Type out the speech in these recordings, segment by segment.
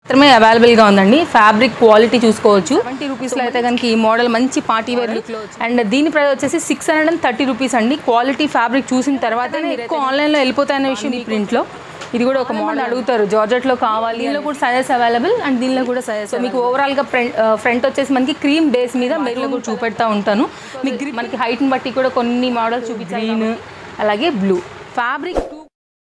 మాత్రమే అవైలబుల్గా ఉందండి ఫ్యాబ్రిక్ క్వాలిటీ చూసుకోవచ్చు ట్వంటీ రూపీస్లో అయితే కనుక ఈ మోడల్ మంచి పార్టీ వేర్ లుక్లో అండ్ దీని ప్రైస్ వచ్చేసి six hundred and thirty rupees అండి క్వాలిటీ ఫ్యాబ్రిక్ చూసిన తర్వాతనే ఎక్కువ ఆన్లైన్లో వెళ్ళిపోతాయనే విషయం ఈ ప్రింట్లో ఇది కూడా ఒక మోడల్ అడుగుతారు జార్జెట్లో కావాలి దీనిలో కూడా సైజెస్ అవైలబుల్ అండ్ దీనిలో కూడా సైజెస్ సో మీకు ఓవరాల్గా ఫ్రంట్ ఫ్రంట్ వచ్చేసి మనకి క్రీమ్ బేస్ మీద మెరులో కూడా చూపెడతా ఉంటాను మీకు గ్రీ- మనకి హైట్ని బట్టి కూడా కొన్ని మోడల్స్ చూపించాను గ్రీన్ అలాగే బ్లూ ఫ్యాబ్రిక్ టూ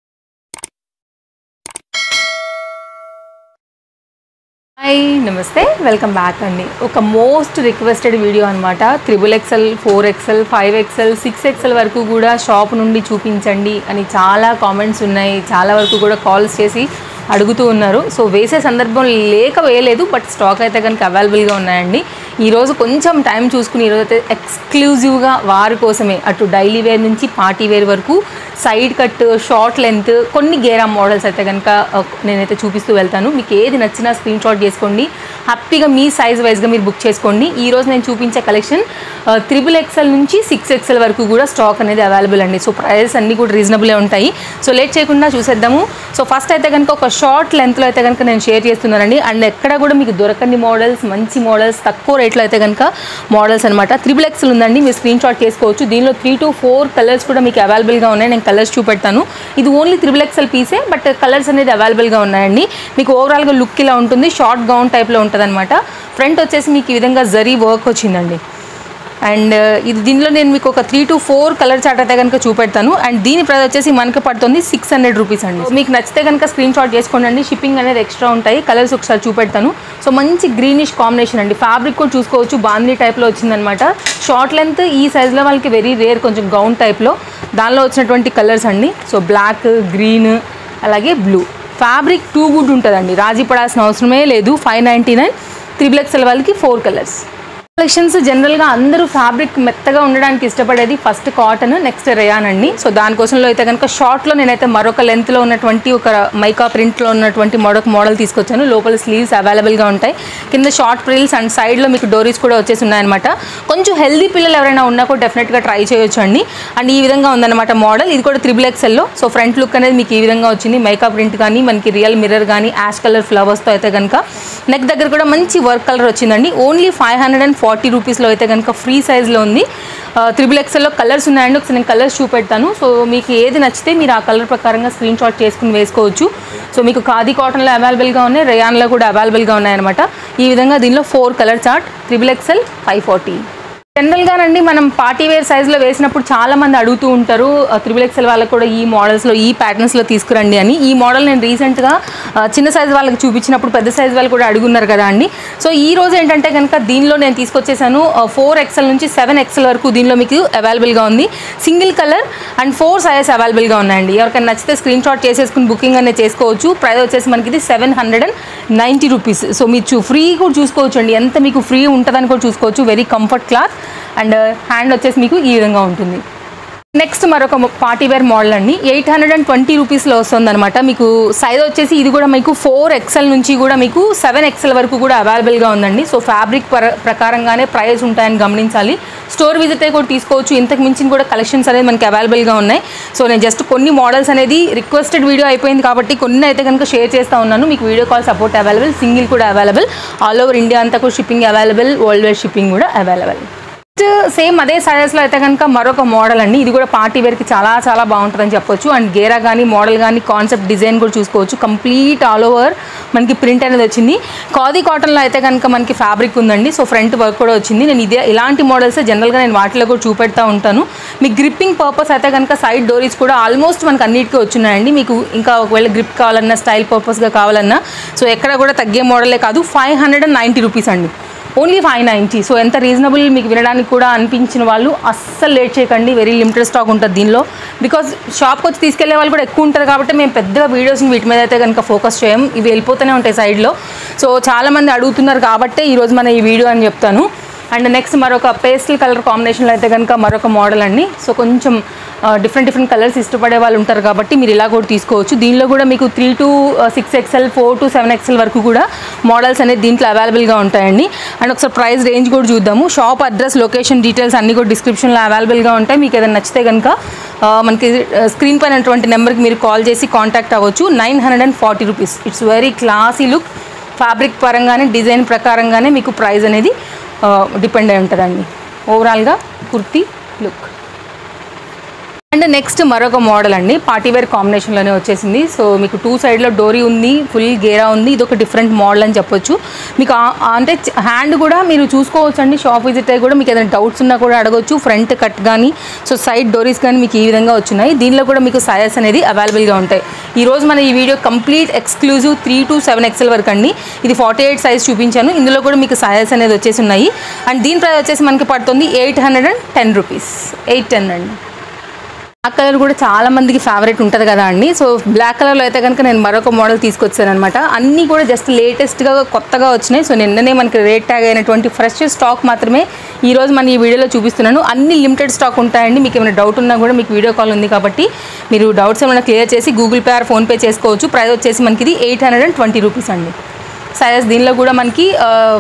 హాయ్ నమస్తే వెల్కమ్ బ్యాక్ అండి ఒక మోస్ట్ రిక్వెస్టెడ్ వీడియో అనమాట triple XL four XL five XL six XL వరకు కూడా షాప్ నుండి చూపించండి అని చాలా కామెంట్స్ ఉన్నాయి చాలా వరకు కూడా కాల్స్ చేసి అడుగుతూ ఉన్నారు సో వేసే సందర్భం లేక వేయలేదు బట్ స్టాక్ అయితే కనుక అవైలబుల్గా ఉన్నాయండి ఈరోజు కొంచెం టైం చూసుకుని ఈరోజు అయితే ఎక్స్క్లూజివ్గా వారి కోసమే అటు డైలీ వేర్ నుంచి పార్టీ వేర్ వరకు సైడ్ కట్ షార్ట్ లెంత్ కొన్ని గేరా మోడల్స్ అయితే కనుక ఆ, నేనైతే చూపిస్తూ వెళ్తాను మీకు ఏది నచ్చినా స్క్రీన్ షాట్ చేసుకోండి హ్యాపీగా మీ సైజ్ వైజ్గా మీరు బుక్ చేసుకోండి ఈ రోజు నేను చూపించే కలెక్షన్ త్రిబుల్ ఎక్సెల్ నుంచి సిక్స్ ఎక్సెల్ వరకు కూడా స్టాక్ అనేది అవైలబుల్ అండి సో ప్రైజెస్ అన్నీ కూడా రీజనబులే ఉంటాయి సో లేట్ చేయకుండా చూసేద్దాము సో ఫస్ట్ అయితే కనుక ఒక షార్ట్ లెంత్లో అయితే కనుక నేను షేర్ చేస్తున్నానండి అండ్ ఎక్కడ కూడా మీకు దొరకని మోడల్స్ మంచి మోడల్స్ తక్కువ రేట్లో అయితే కనుక మోడల్స్ అనమాట త్రిబుల్ ఎక్సెల్ ఉందండి మీరు స్క్రీన్ షాట్ చేసుకోవచ్చు దీనిలో త్రీ టు ఫోర్ కలర్స్ కూడా మీకు అవైలబుల్గా ఉన్నాయి నేను కలర్స్ చూపెడతాను ఇది ఓన్లీ త్రిబుల్ ఎక్సెల్ పీసే బట్ కలర్స్ అనేది అవైలబుల్గా ఉన్నాయండి మీకు ఓవరాల్గా లుక్ ఇలా ఉంటుంది షార్ట్ గౌన్ టైప్లో ఉంటుంది అనమాట ఫ్రంట్ వచ్చేసి మీకు ఈ విధంగా జరీ వర్క్ వచ్చిందండి అండ్ ఇది దీనిలో నేను మీకు ఒక three to four colour chart అయితే కనుక చూపెడతాను అండ్ దీని ప్రైస్ వచ్చేసి మనకి పడుతుంది సిక్స్ హండ్రెడ్ రూపీస్ అండి So, మీకు నచ్చితే కనుక స్క్రీన్ షాట్ చేసుకోండి షిప్పింగ్ అనేది ఎక్స్ట్రా ఉంటాయి కలర్స్ ఒకసారి చూపెడతాను సో మంచి గ్రీనిష్ కాంబినేషన్ అండి ఫ్యాబ్రిక్ కూడా చూసుకోవచ్చు బాందీ టైప్లో వచ్చిందనమాట షార్ట్ లెంత్ ఈ సైజ్లో వాళ్ళకి వెరీ రేర్ కొంచెం గౌన్ టైప్లో దానిలో వచ్చినటువంటి కలర్స్ అండి సో బ్లాక్ గ్రీన్ అలాగే బ్లూ ఫ్యాబ్రిక్ టూ గుడ్ ఉంటుందండి రాజీ పడాల్సిన అవసరమే లేదు five ninety nine triple XL వాళ్ళకి ఫోర్ కలర్స్ కలెక్షన్స్ జనరల్గా అందరూ ఫ్యాబ్రిక్ మెత్తగా ఉండడానికి ఇష్టపడేది ఫస్ట్ కాటన్ నెక్స్ట్ రేయాన్ అండి సో దానికోసంలో అయితే కనుక షార్ట్లో నేనైతే మరొక లెంత్లో ఉన్నటువంటి ఒక మైకా ప్రింట్లో ఉన్నటువంటి మరొక మోడల్ తీసుకొచ్చాను లోపల స్లీవ్స్ అవైలబుల్గా ఉంటాయి కింద షార్ట్ ప్రిల్స్ అండ్ సైడ్లో మీకు డోరీస్ కూడా వచ్చేసి ఉన్నాయన్నమాట కొంచెం హెల్దీ పిల్లలు ఎవరైనా ఉన్నా కూడా డెఫినెట్గా ట్రై చేయొచ్చు అండి అండ్ ఈ విధంగా ఉందన్నమాట మోడల్ ఇది కూడా త్రిబుల్ ఎక్స్ఎల్లో సో ఫ్రంట్ లుక్ అనేది మీకు ఈ విధంగా వచ్చింది మైకా ప్రింట్ కానీ మనకి రియల్ మిర్రర్ కానీ యాష్ కలర్ ఫ్లవర్స్తో అయితే కనుక నెక్ దగ్గర కూడా మంచి వర్క్ కలర్ వచ్చిందండి only five hundred and forty రూపీస్లో అయితే కనుక ఫ్రీ సైజ్లో ఉంది త్రిబుల్ ఎక్స్ఎల్లో కలర్స్ ఉన్నాయండి ఒకసారి నేను కలర్స్ చూపెడతాను సో మీకు ఏది నచ్చితే మీరు ఆ కలర్ ప్రకారంగా స్క్రీన్ షాట్ చేసుకుని వేసుకోవచ్చు సో మీకు ఖాదీ కాటన్లో అవైలబుల్గా ఉన్నాయి రేయాన్లో కూడా అవైలబుల్గా ఉన్నాయన్నమాట ఈ విధంగా దీనిలో four colour chart triple XL five forty జనరల్గానండి మనం పార్టీ వేర్ సైజులో వేసినప్పుడు చాలా మంది అడుగుతూ ఉంటారు త్రిబుల్ ఎక్స్ఎల్ వాళ్ళకి కూడా ఈ మోడల్స్లో ఈ ప్యాటర్న్స్లో తీసుకురండి అని ఈ మోడల్ నేను రీసెంట్గా ఆ, చిన్న సైజ్ వాళ్ళకి చూపించినప్పుడు పెద్ద సైజ్ వాళ్ళు కూడా అడుగున్నారు కదా అండి సో ఈ రోజు ఏంటంటే కనుక దీనిలో నేను తీసుకొచ్చేసాను ఫోర్ ఎక్స్ఎల్ నుంచి సెవెన్ ఎక్స్ఎల్ వరకు దీనిలో మీకు అవైలబుల్గా ఉంది single colour and four sizes అవైలబుల్గా ఉన్నాయండి ఎవరికైనా నచ్చితే స్క్రీన్ షాట్ చేసేసుకుని బుకింగ్ అనేది చేసుకోవచ్చు ప్రైస్ వచ్చేసి మనకి ఇది seven hundred and ninety rupees so మీరు చూ ఫ్రీ కూడా చూసుకోవచ్చు అండి ఎంత మీకు ఫ్రీ ఉంటుందని కూడా చూసుకోవచ్చు very comfort cloth and hand వచ్చేసి మీకు ఈ విధంగా ఉంటుంది నెక్స్ట్ మరొక పార్టీ వేర్ మోడల్ అండి ఎయిట్ హండ్రెడ్ అండ్ ట్వంటీ రూపీస్లో వస్తుంది అనమాట మీకు సైజ్ వచ్చేసి ఇది కూడా మీకు ఫోర్ ఎక్సెల్ నుంచి కూడా మీకు సెవెన్ ఎక్సెల్ వరకు కూడా అవైలబుల్గా ఉందండి సో ఫ్యాబ్రిక్ ప్ర ప్రకారంగానే ప్రైస్ ఉంటాయని గమనించాలి స్టోర్ విజిట్ అయి కూడా తీసుకోవచ్చు ఇంతకు మించిన కూడా కలెక్షన్స్ అనేది మనకి అవైలబుల్గా ఉన్నాయి సో నేను జస్ట్ కొన్ని మోడల్స్ అనేది రిక్వెస్టెడ్ వీడియో అయిపోయింది కాబట్టి కొన్ని అయితే కనుక షేర్ చేస్తూ ఉన్నాను మీకు video call support available single కూడా అవైలబుల్ ఆల్ ఓవర్ ఇండియా అంతా కూడా shipping available world wide shipping కూడా అవైలబుల్ సేమ్ అదే సైజెస్లో అయితే కనుక మరొక మోడల్ అండి ఇది కూడా పార్టీ వేర్కి చాలా చాలా బాగుంటుందని చెప్పొచ్చు అండ్ గేరా కానీ మోడల్ కానీ కాన్సెప్ట్ డిజైన్ కూడా చూసుకోవచ్చు కంప్లీట్ ఆల్ ఓవర్ మనకి ప్రింట్ అనేది వచ్చింది ఖాదీ కాటన్లో అయితే కనుక మనకి ఫ్యాబ్రిక్ ఉందండి సో ఫ్రంట్ వర్క్ కూడా వచ్చింది నేను ఇదే ఇలాంటి మోడల్స్ జనరల్గా నేను వాటిలో కూడా చూపెడతా ఉంటాను మీకు గ్రిప్పింగ్ పర్పస్ అయితే కనుక సైడ్ డోరీస్ కూడా ఆల్మోస్ట్ మనకి అన్నిటికీ వచ్చినాయండి మీకు ఇంకా ఒకవేళ గ్రిప్ కావాలన్నా స్టైల్ పర్పస్గా కావాలన్నా సో ఎక్కడ కూడా తగ్గే మోడలే కాదు five hundred and ninety rupees అండి ఓన్లీ ఫైవ్ నైంటీ సో ఎంత రీజనబుల్ మీకు వినడానికి కూడా అనిపించిన వాళ్ళు అస్సలు లేట్ చేయకండి వెరీ లిమిటెడ్ స్టాక్ ఉంటుంది దీనిలో బికాజ్ షాప్కి వచ్చి తీసుకెళ్లే వాళ్ళు కూడా ఎక్కువ ఉంటుంది కాబట్టి మేము పెద్దగా వీడియోస్ని వీటి మీద అయితే కనుక ఫోకస్ చేయం ఇవి వెళ్ళిపోతూనే ఉంటాయి సైడ్లో సో చాలామంది అడుగుతున్నారు కాబట్టే ఈరోజు మన ఈ వీడియో అని చెప్తాను అండ్ నెక్స్ట్ మరొక పేస్టల్ కలర్ కాంబినేషన్లో అయితే కనుక మరొక మోడల్ అండి సో కొంచెం డిఫరెంట్ డిఫరెంట్ కలర్స్ ఇష్టపడే వాళ్ళు ఉంటారు కాబట్టి మీరు ఇలా కూడా తీసుకోవచ్చు దీనిలో కూడా మీకు three to six XL four to seven XL వరకు కూడా మోడల్స్ అనేది దీంట్లో అవైలబుల్గా ఉంటాయండి అండ్ ఒకసారి ప్రైస్ రేంజ్ కూడా చూద్దాము షాప్ అడ్రస్ లొకేషన్ డీటెయిల్స్ అన్నీ కూడా డిస్క్రిప్షన్లో అవైలబుల్గా ఉంటాయి మీకు ఏదైనా నచ్చితే కనుక ఆ, మనకి స్క్రీన్ పైన ఉన్నటువంటి నెంబర్కి మీరు కాల్ చేసి కాంటాక్ట్ అవ్వచ్చు nine hundred and forty rupees it's very classy look fabric పరంగానే డిజైన్ ప్రకారంగానే మీకు ప్రైస్ అనేది డిపెండ్ అయి ఉంటుందండి ఓవరాల్గా కుర్తీ లుక్ అండ్ నెక్స్ట్ మరొక మోడల్ అండి పార్టీవేర్ కాంబినేషన్లోనే వచ్చేసింది సో మీకు టూ సైడ్లో డోరీ ఉంది ఫుల్ గేరా ఉంది ఇది ఒక డిఫరెంట్ మోడల్ అని చెప్పొచ్చు మీకు ఆ- ఆ అంటే హ్యాండ్ కూడా మీరు చూసుకోవచ్చు అండి షాప్ విజిట్ అయ్యి కూడా మీకు ఏదైనా డౌట్స్ ఉన్నా కూడా అడగొచ్చు ఫ్రంట్ కట్ కానీ సో సైడ్ డోరీస్ కానీ మీకు ఈ విధంగా వచ్చినాయి దీనిలో కూడా మీకు సైజెస్ అనేది అవైలబుల్గా ఉంటాయి ఈ రోజు మన ఈ video complete exclusive three to seven XL వరకు అండి ఇది ఫార్టీ ఎయిట్ సైజ్ చూపించాను ఇందులో కూడా మీకు సైజెస్ అనేది వచ్చేసి ఉన్నాయి అండ్ దీని ప్రైస్ వచ్చేసి మనకి పడుతుంది eight hundred and ten rupees eight ten అండి ఆ కలర్ కూడా చాలా మందికి ఫేవరెట్ ఉంటుంది కదా అండి సో బ్లాక్ కలర్లో అయితే కనుక నేను మరొక మోడల్ తీసుకొచ్చాను అనమాట అన్నీ కూడా జస్ట్ లేటెస్ట్గా కొత్తగా వచ్చినాయి సో నిన్ననే మనకి రేట్ ట్యాగ్ అయినటువంటి ఫ్రెష్ స్టాక్ మాత్రమే ఈ రోజు మన ఈ వీడియోలో చూపిస్తున్నాను అన్ని లిమిటెడ్ స్టాక్ ఉంటాయండి మీకు ఏమైనా డౌట్ ఉన్నా కూడా మీకు వీడియో కాల్ ఉంది కాబట్టి మీరు డౌట్స్ ఏమైనా క్లియర్ చేసి గూగుల్ పే ఆర్ ఫోన్పే చేసుకోవచ్చు ప్రైస్ వచ్చేసి మనకి ఇది eight hundred and twenty rupees అండి సైజెస్ దీనిలో కూడా మనకి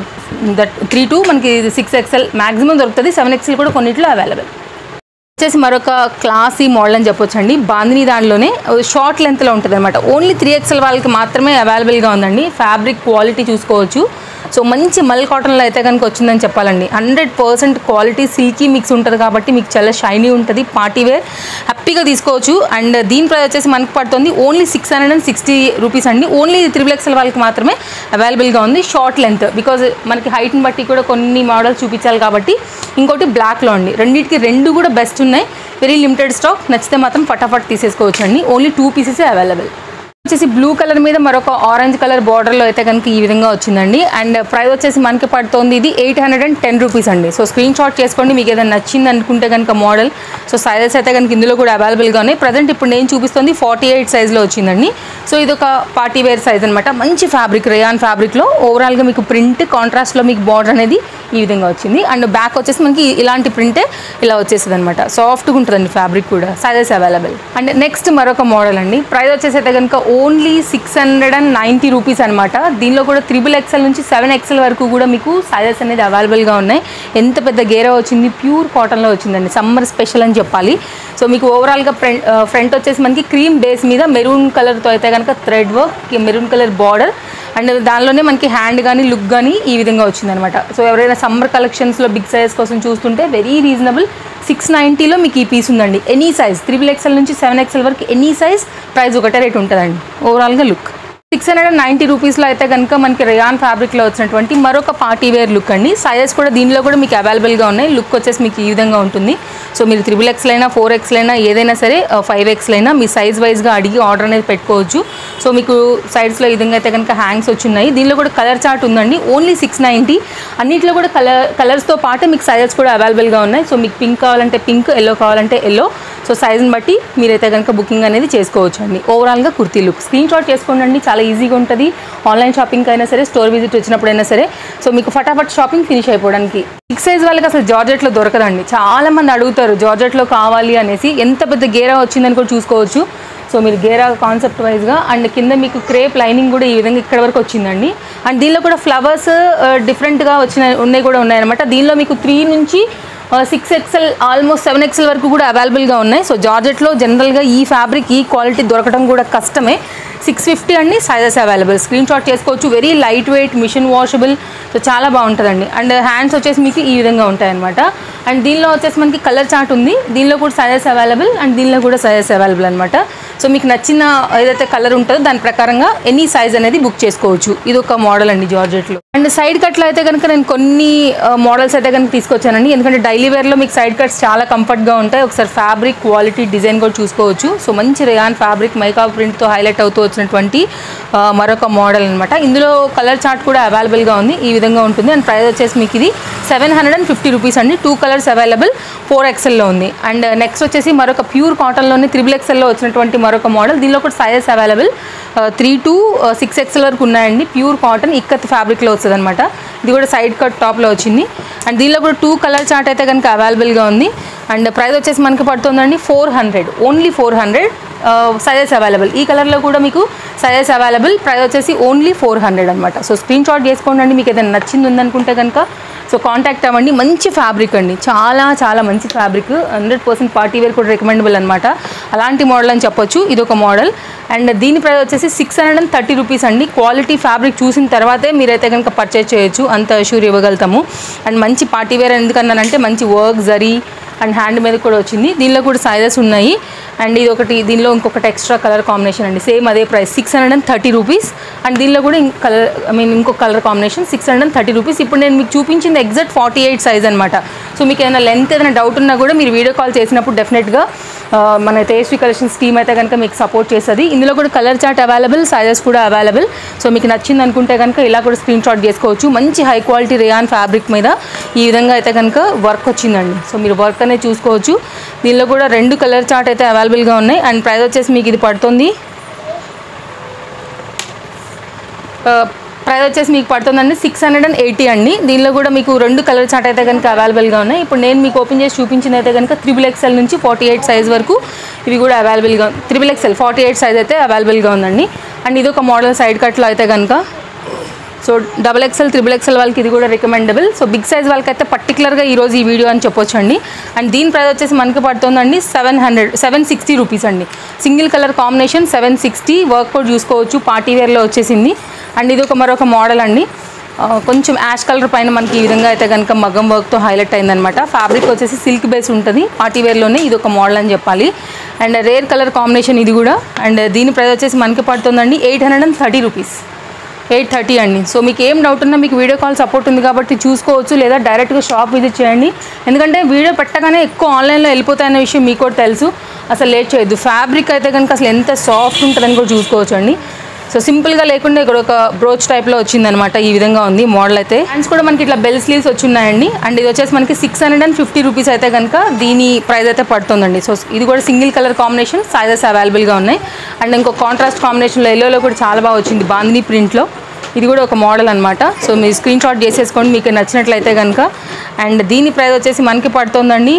దట్ త్రీ టు మనకి సిక్స్ ఎక్స్ఎల్ మ్యాక్సిమం దొరుకుతుంది సెవెన్ ఎక్స్ఎల్ కూడా కొన్నిట్లో అవైలబుల్ వచ్చేసి మరొక క్లాసీ మోడల్ అని చెప్పొచ్చండి బాందిని దానిలోనే షార్ట్ లెంత్లో ఉంటుంది అనమాట ఓన్లీ త్రీ ఎక్స్ఎల్ వాళ్ళకి మాత్రమే అవైలబుల్గా ఉందండి ఫ్యాబ్రిక్ క్వాలిటీ చూసుకోవచ్చు సో మంచి మల్ కాటన్లో అయితే కనుక వచ్చిందని చెప్పాలండి hundred percent quality silky mix ఉంటుంది కాబట్టి మీకు చాలా షైనీ ఉంటుంది పార్టీ వేర్ హ్యాపీగా తీసుకోవచ్చు అండ్ దీని ప్రైస్ వచ్చేసి మనకి పడుతుంది only six hundred and sixty rupees అండి ఓన్లీ త్రిబుల్ ఎక్స్ఎల్ వాళ్ళకి మాత్రమే అవైలబుల్గా ఉంది షార్ట్ లెంత్ బికాజ్ మనకి హైట్ని బట్టి కూడా కొన్ని మోడల్స్ చూపించాలి కాబట్టి ఇంకోటి బ్లాక్లో అండి రెండింటికి రెండు కూడా బెస్ట్ ఉన్నాయి వెరీ లిమిటెడ్ స్టాక్ నచ్చితే మాత్రం ఫటాఫట్ తీసేసుకోవచ్చు అండి ఓన్లీ టూ పీసెస్ అవైలబుల్ వచ్చేసి బ్లూ కలర్ మీద మరొక ఆరెంజ్ కలర్ బార్డర్లో అయితే కనుక ఈ విధంగా వచ్చిందండి అండ్ ప్రైస్ వచ్చేసి మనకి పడుతుంది ఇది eight hundred and ten rupees అండి సో స్క్రీన్ షాట్ చేసుకోండి మీకు ఏదైనా నచ్చింది అనుకుంటే కనుక మోడల్ సో సైజెస్ అయితే కనుక ఇందులో కూడా అవైలబుల్గా ఉన్నాయి ప్రజెంట్ ఇప్పుడు నేను చూపిస్తుంది ఫార్టీ ఎయిట్ సైజ్లో వచ్చిందండి సో ఇది ఒక పార్టీ వేర్ సైజ్ అనమాట మంచి ఫ్యాబ్రిక్ రేయాన్ ఫ్యాబ్రిక్లో ఓవరాల్గా మీకు ప్రింట్ కాంట్రాస్ట్లో మీకు బార్డర్ అనేది ఈ విధంగా వచ్చింది అండ్ బ్యాక్ వచ్చేసి మనకి ఇలాంటి ప్రింటే ఇలా వచ్చేసింది అనమాట సాఫ్ట్గా ఉంటుందండి ఫ్యాబ్రిక్ కూడా సైజెస్ అవైలబుల్ అండ్ నెక్స్ట్ మరొక మోడల్ అండి ప్రైస్ వచ్చేసి అయితే కనుక only six hundred and ninety rupees అనమాట దీనిలో కూడా త్రిబుల్ ఎక్స్ఎల్ నుంచి సెవెన్ ఎక్స్ఎల్ వరకు కూడా మీకు సైజెస్ అనేది అవైలబుల్గా ఉన్నాయి ఎంత పెద్ద గేరా వచ్చింది ప్యూర్ కాటన్లో వచ్చిందండి సమ్మర్ స్పెషల్ అని చెప్పాలి సో మీకు ఓవరాల్గా ఫ్రంట్ ఫ్రంట్ వచ్చేసి మనకి క్రీమ్ బేస్ మీద మెరూన్ కలర్తో అయితే కనుక thread work maroon colour border and దానిలోనే మనకి హ్యాండ్ కానీ లుక్ కానీ ఈ విధంగా వచ్చిందనమాట సో ఎవరైనా సమ్మర్ కలెక్షన్స్లో బిగ్ సైజ్ కోసం చూస్తుంటే వెరీ రీజనబుల్ సిక్స్ నైంటీలో మీకు ఈ పీస్ ఉందండి ఎనీ సైజ్ త్రిబుల్ ఎక్స్ఎల్ నుంచి సెవెన్ ఎక్స్ఎల్ వరకు ఎనీ సైజ్ ప్రైస్ ఒకటే రేట్ ఉంటుందండి ఓవరాల్గా look six hundred and ninety రూపీస్లో అయితే కనుక మనకి రేయాన్ ఫ్యాబ్రిక్లో వచ్చినటువంటి మరొక పార్టీ వేర్ లుక్ అండి సైజెస్ కూడా దీనిలో కూడా మీకు అవైలబుల్గా ఉన్నాయి లుక్ వచ్చేసి మీకు ఈ విధంగా ఉంటుంది సో మీరు త్రిబుల్ ఎక్స్ఎల్ అయినా ఫోర్ ఎక్స్ఎల్ అయినా ఏదైనా సరే ఫైవ్ ఎక్స్ఎల్ అయినా మీ సైజ్ వైజ్గా అడిగి ఆర్డర్ అనేది పెట్టుకోవచ్చు సో మీకు సైడ్స్లో ఈ విధంగా అయితే కనుక హ్యాంగ్స్ వచ్చున్నాయి దీనిలో కూడా కలర్ చార్ట్ ఉందండి ఓన్లీ సిక్స్ నైంటీ అన్నింటిలో కూడా కలర్ కలర్స్తో పాటు మీకు సైజెస్ కూడా అవైలబుల్గా ఉన్నాయి సో మీకు పింక్ కావాలంటే పింక్ ఎల్లో కావాలంటే ఎల్లో సో సైజ్ని బట్టి మీరైతే కనుక బుకింగ్ అనేది చేసుకోవచ్చు అండి ఓవరాల్గా కుర్తీ లుక్ స్క్రీన్ షాట్ చేసుకోండి చాలా ఈజీగా ఉంటుంది ఆన్లైన్ షాపింగ్ అయినా సరే స్టోర్ విజిట్ వచ్చినప్పుడైనా సరే సో మీకు ఫటాఫట్ షాపింగ్ ఫినిష్ అయిపోవడానికి బిగ్ సైజ్ వాళ్ళకి అసలు జార్జెట్లో దొరకదండి చాలా మంది అడుగుతారు జార్జెట్లో కావాలి అనేసి ఎంత పెద్ద గేరా వచ్చిందని కూడా చూసుకోవచ్చు సో మీరు గేరా కాన్సెప్ట్ వైజ్గా అండ్ కింద మీకు క్రేప్ లైనింగ్ కూడా ఈ విధంగా ఇక్కడ వరకు వచ్చిందండి అండ్ దీనిలో కూడా ఫ్లవర్స్ డిఫరెంట్గా వచ్చిన ఉన్నాయి కూడా ఉన్నాయన్నమాట దీనిలో మీకు త్రీ నుంచి six XL almost seven XL వరకు కూడా అవైలబుల్గా ఉన్నాయి సో జార్జెట్లో జనరల్గా ఈ ఫ్యాబ్రిక్ ఈ క్వాలిటీ దొరకడం కూడా కష్టమే సిక్స్ ఫిఫ్టీ అండి సైజెస్ అవైలబుల్ స్క్రీన్ షాట్ చేసుకోవచ్చు very light weight machine washable so చాలా బాగుంటుందండి అండ్ హ్యాండ్స్ వచ్చేసి మీకు ఈ విధంగా ఉంటాయి అనమాట అండ్ దీనిలో వచ్చేసి మనకి కలర్ చార్ట్ ఉంది దీనిలో కూడా సైజెస్ అవైలబుల్ అండ్ దీనిలో కూడా సైజెస్ అవైలబుల్ అనమాట సో మీకు నచ్చిన ఏదైతే కలర్ ఉంటుందో దాని ప్రకారంగా ఎనీ సైజ్ అనేది బుక్ చేసుకోవచ్చు ఇది ఒక మోడల్ అండి జార్జెట్లో అండ్ సైడ్ కట్లో అయితే కనుక నేను కొన్ని మోడల్స్ అయితే కనుక తీసుకొచ్చానండి ఎందుకంటే డైలీ వేర్లో మీకు సైడ్ కట్స్ చాలా కంఫర్ట్గా ఉంటాయి ఒకసారి ఫ్యాబ్రిక్ క్వాలిటీ డిజైన్ కూడా చూసుకోవచ్చు సో మంచి రేయాన్ ఫ్యాబ్రిక్ మైకా ప్రింట్తో హైలైట్ అవుతూ వచ్చినటువంటి ఆ, మరొక మోడల్ అనమాట ఇందులో కలర్ చార్ట్ కూడా అవైలబుల్గా ఉంది ఈ విధంగా ఉంటుంది అండ్ ప్రైస్ వచ్చేసి మీకు ఇది seven hundred and fifty rupees అండి టూ కలర్స్ అవైలబుల్ ఫోర్ ఎక్స్ఎల్లో ఉంది అండ్ నెక్స్ట్ వచ్చేసి మరొక ప్యూర్ కాటన్లోని త్రిబుల్ ఎక్స్ఎల్లో వచ్చినటువంటి మరొక మోడల్ దీనిలో కూడా sizes available three to six XL వరకు ఉన్నాయండి ప్యూర్ కాటన్ ఇక్కత్ ఫ్యాబ్రిక్లో వస్తుంది అనమాట ఇది కూడా సైడ్ కట్ టాప్లో వచ్చింది అండ్ దీనిలో కూడా టూ కలర్ చార్ట్ అయితే కనుక అవైలబుల్గా ఉంది అండ్ ప్రైస్ వచ్చేసి మనకి పడుతుందండి four hundred only four hundred sizes available ఈ కలర్లో కూడా మీకు సైజెస్ అవైలబుల్ ప్రైస్ వచ్చేసి ఓన్లీ ఫోర్ హండ్రెడ్ అనమాట సో స్క్రీన్ షాట్ చేసుకోండి అండి మీకు ఏదైనా నచ్చింది ఉందనుకుంటే కనుక సో కాంటాక్ట్ అవ్వండి మంచి ఫ్యాబ్రిక్ అండి చాలా చాలా మంచి fabric hundred percent party wear కూడా రికమెండబుల్ అనమాట అలాంటి మోడల్ అని చెప్పొచ్చు ఇది ఒక మోడల్ అండ్ దీని ప్రైస్ వచ్చేసి six hundred and thirty rupees అండి క్వాలిటీ ఫ్యాబ్రిక్ చూసిన తర్వాతే మీరైతే కనుక పర్చేజ్ చేయొచ్చు అంత షూర్ ఇవ్వగలుగుతాము అండ్ మంచి పార్టీ వేర్ ఎందుకన్నానంటే మంచి వర్క్ జరీ అండ్ హ్యాండ్ మీద కూడా వచ్చింది దీనిలో కూడా సైజెస్ ఉన్నాయి అండ్ ఇది ఒకటి దీనిలో ఇంకొకటి ఎక్స్ట్రా కలర్ కాంబినేషన్ అండి సేమ్ అదే price six hundred and thirty rupees and దీనిలో కూడా ఇంకో కలర్ ఐ మీన్ ఇంకొక colour combination six hundred and thirty rupees ఇప్పుడు నేను మీకు చూపించింది ఎగ్జాక్ట్ ఫార్టీ ఎయిట్ సైజ్ అనమాట సో మీకు ఏదైనా లెంత్ ఏదైనా డౌట్ ఉన్నా కూడా మీరు వీడియో కాల్ చేసినప్పుడు డెఫినెట్గా ఆ, మన తేజస్వి కలెక్షన్స్ టీమ్ అయితే కనుక మీకు సపోర్ట్ చేస్తుంది ఇందులో కూడా కలర్ చార్ట్ అవైలబుల్ సైజెస్ కూడా అవైలబుల్ సో మీకు నచ్చింది అనుకుంటే కనుక ఇలా కూడా స్క్రీన్ షాట్ చేసుకోవచ్చు మంచి హై క్వాలిటీ రేయాన్ ఫ్యాబ్రిక్ మీద ఈ విధంగా అయితే కనుక వర్క్ వచ్చిందండి సో మీరు వర్క్ అనేది చూసుకోవచ్చు దీనిలో కూడా రెండు కలర్ చార్ట్ అయితే అవైలబుల్గా ఉన్నాయి అండ్ ప్రైస్ వచ్చేసి మీకు ఇది పడుతుంది ప్రైస్ వచ్చేసి మీకు పడుతుందండి సిక్స్ హండ్రెడ్ అండ్ ఎయిటీ అండి దీనిలో కూడా మీకు రెండు కలర్ చార్ట్ అయితే కనుక అవైలబుల్గా ఉన్నాయి ఇప్పుడు నేను మీకు ఓపెన్ చేసి చూపించింది అయితే కనుక త్రిబుల్ ఎక్స్ఎల్ నుంచి ఫార్టీ ఎయిట్ సైజ్ వరకు ఇవి కూడా అవైలబుల్గా triple XL forty eight size అయితే అవైలబుల్గా ఉందండి అండ్ ఇది ఒక మోడల్ సైడ్ కట్లో అయితే కనుక so double XL triple XL వాళ్ళకి ఇది కూడా రికమెండబుల్ సో బిగ్ సైజ్ వాళ్ళకి అయితే పర్టికులర్గా ఈరోజు ఈ వీడియో అని చెప్పొచ్చు అండి అండ్ దీని ప్రైస్ వచ్చేసి మనకి పడుతుందండి seven hundred seven sixty rupees అండి single colour combination seven sixty work కూడా చూసుకోవచ్చు పార్టీ వేర్లో వచ్చేసింది అండ్ ఇది ఒక మరొక మోడల్ అండి ఆ, కొంచెం యాష్ కలర్ పైన మనకి ఈ విధంగా అయితే కనుక మగ్గం వర్క్తో హైలైట్ అయిందనమాట ఫ్యాబ్రిక్ వచ్చేసి సిల్క్ బేస్ ఉంటుంది పార్టీ వేర్లోనే ఇది ఒక మోడల్ అని చెప్పాలి అండ్ రేర్ కలర్ కాంబినేషన్ ఇది కూడా అండ్ దీని ప్రైస్ వచ్చేసి మనకి పడుతుందండి eight hundred and thirty rupees eight thirty అండి సో మీకు ఏం డౌట్ ఉన్నా మీకు వీడియో కాల్ సపోర్ట్ ఉంది కాబట్టి చూసుకోవచ్చు లేదా డైరెక్ట్గా షాప్ విజిట్ చేయండి ఎందుకంటే వీడియో పెట్టగానే ఎక్కువ ఆన్లైన్లో వెళ్ళిపోతాయనే విషయం మీకు కూడా తెలుసు అసలు లేట్ చేయొద్దు ఫ్యాబ్రిక్ అయితే కనుక అసలు ఎంత సాఫ్ట్ ఉంటుందని కూడా చూసుకోవచ్చు అండి సో సింపుల్గా లేకుండా ఇక్కడ ఒక బ్రోచ్ టైప్లో వచ్చిందనమాట ఈ విధంగా ఉంది మోడల్ అయితే హ్యాండ్స్ కూడా మనకి ఇట్లా బెల్ స్లీవ్స్ వచ్చి ఉన్నాయండి అండ్ ఇది వచ్చేసి మనకి six hundred and fifty rupees అయితే కనుక దీని ప్రైస్ అయితే పడుతుందండి సో ఇది కూడా సింగిల్ కలర్ కాంబినేషన్ సైజెస్ అవైలబుల్గా ఉన్నాయి అండ్ ఇంకో కాంట్రాస్ట్ కాంబినేషన్లో ఎల్లోలో కూడా చాలా బాగా వచ్చింది బాందిని ప్రింట్లో ఇది కూడా ఒక మోడల్ అనమాట సో మీరు స్క్రీన్ షాట్ చేసేసుకోండి మీకు నచ్చినట్లయితే కనుక అండ్ దీని ప్రైస్ వచ్చేసి మనకి పడుతుందండి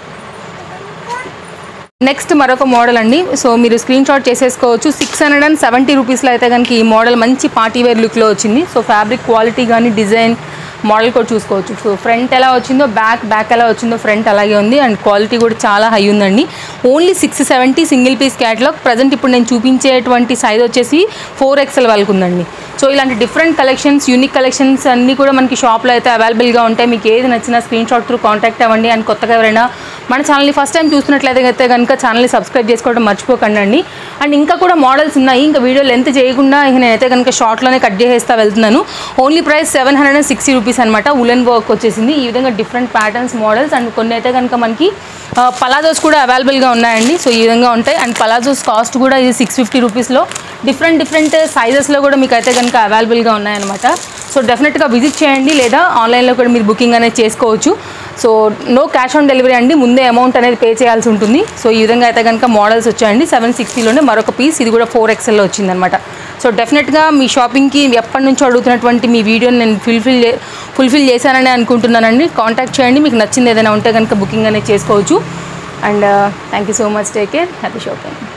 నెక్స్ట్ మరొక మోడల్ అండి సో మీరు స్క్రీన్ షాట్ చేసేసుకోవచ్చు సిక్స్ హండ్రెడ్ అండ్ సెవెంటీ రూపీస్లో అయితే కనుక ఈ మోడల్ మంచి పార్టీ వేర్ లుక్లో వచ్చింది సో ఫ్యాబ్రిక్ క్వాలిటీ కానీ డిజైన్ మోడల్ కూడా చూసుకోవచ్చు సో ఫ్రంట్ ఎలా వచ్చిందో బ్యాక్ బ్యాక్ ఎలా వచ్చిందో ఫ్రంట్ అలాగే ఉంది అండ్ క్వాలిటీ కూడా చాలా హై ఉందండి only six seventy single piece catalogue present ఇప్పుడు నేను చూపించేటువంటి సైజ్ వచ్చేసి ఫోర్ ఎక్స్ఎల్ వాళ్ళకు ఉందండి సో ఇలాంటి డిఫరెంట్ కలెక్షన్స్ యూనిక్ కలెక్షన్స్ అన్నీ కూడా మనకి షాప్లో అయితే అవైలబుల్గా ఉంటాయి మీకు ఏది నచ్చినా స్క్రీన్ షాట్ త్రూ కాంటాక్ట్ అవ్వండి అండ్ కొత్తగా ఎవరైనా మన ఛానల్ని ఫస్ట్ టైం చూస్తున్నట్లయితే అయితే కనుక ఛానల్ని సబ్స్క్రైబ్ చేసుకోవడం మర్చిపోకండి అండి అండ్ ఇంకా కూడా మోడల్స్ ఉన్నాయి ఇంకా వీడియో లెంత్ చేయకుండా ఇక నేనైతే కనుక షార్ట్లోనే కట్ చేసేస్తా వెళ్తున్నాను only price seven hundred and sixty rupees అనమాట ఉలెన్ వర్క్ వచ్చేసింది ఈ విధంగా డిఫరెంట్ ప్యాటర్న్స్ మోడల్స్ అండ్ కొన్ని అయితే కనుక మనకి పలాజోస్ కూడా అవైలబుల్గా ఉన్నాయండి సో ఈ విధంగా ఉంటాయి అండ్ పలాజోస్ కాస్ట్ కూడా ఇది సిక్స్ ఫిఫ్టీ రూపీస్లో డిఫరెంట్ డిఫరెంట్ సైజెస్లో కూడా మీకు అయితే కనుక అవైలబుల్గా ఉన్నాయన్నమాట సో డెఫినెట్గా విజిట్ చేయండి లేదా ఆన్లైన్లో కూడా మీరు బుకింగ్ అనేది చేసుకోవచ్చు so no cash on delivery అండి ముందే అమౌంట్ అనేది పే చేయాల్సి ఉంటుంది సో ఈ విధంగా అయితే కనుక మోడల్స్ వచ్చాయండి సెవెన్ సిక్స్టీలోనే మరొక పీస్ ఇది కూడా ఫోర్ ఎక్స్ఎల్లో వచ్చిందనమాట సో డెఫినెట్గా మీ షాపింగ్కి ఎప్పటి నుంచో అడుగుతున్నటువంటి మీ వీడియోని నేను ఫుల్ఫిల్ ఫుల్ఫిల్ చేశానని అనుకుంటున్నానండి కాంటాక్ట్ చేయండి మీకు నచ్చింది ఏదైనా ఉంటే కనుక బుకింగ్ అనేది చేసుకోవచ్చు and thank you so much take care happy shopping